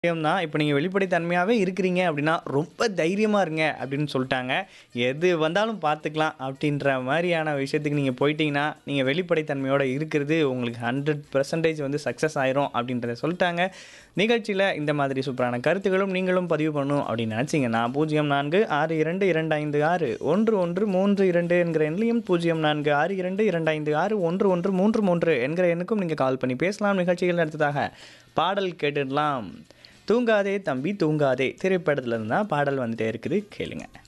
விஷயம் தான் இப்போ நீங்கள் வெளிப்படைத்தன்மையாகவே இருக்கிறீங்க அப்படின்னா ரொம்ப தைரியமாக இருங்க அப்படின்னு சொல்லிட்டாங்க எது வந்தாலும் பார்த்துக்கலாம் அப்படின்ற மாதிரியான விஷயத்துக்கு நீங்கள் போயிட்டீங்கன்னா நீங்கள் வெளிப்படைத்தன்மையோட இருக்கிறது உங்களுக்கு ஹண்ட்ரட் பர்சன்டேஜ் வந்து சக்ஸஸ் ஆயிரும் அப்படின்றத சொல்லிட்டாங்க நிகழ்ச்சியில் இந்த மாதிரி சூப்பரான கருத்துக்களும் நீங்களும் பதிவு பண்ணணும் அப்படின்னு நினச்சிங்கன்னா பூஜ்ஜியம் நான்கு ஆறு இரண்டு இரண்டு ஐந்து ஆறு ஒன்று ஒன்று மூன்று இரண்டு என்கிற எண்ணிலையும் பூஜ்ஜியம் நான்கு ஆறு இரண்டு இரண்டு ஐந்து ஆறு ஒன்று ஒன்று மூன்று மூன்று என்கிற எண்ணுக்கும் நீங்கள் கால் பண்ணி பேசலாம் நிகழ்ச்சிகள் அடுத்ததாக பாடல் கேட்டுடலாம் தூங்காதே தம்பி தூங்காதே திரைப்படத்துல இருந்து தான் பாடல் வந்துட்டே இருக்குது கேளுங்க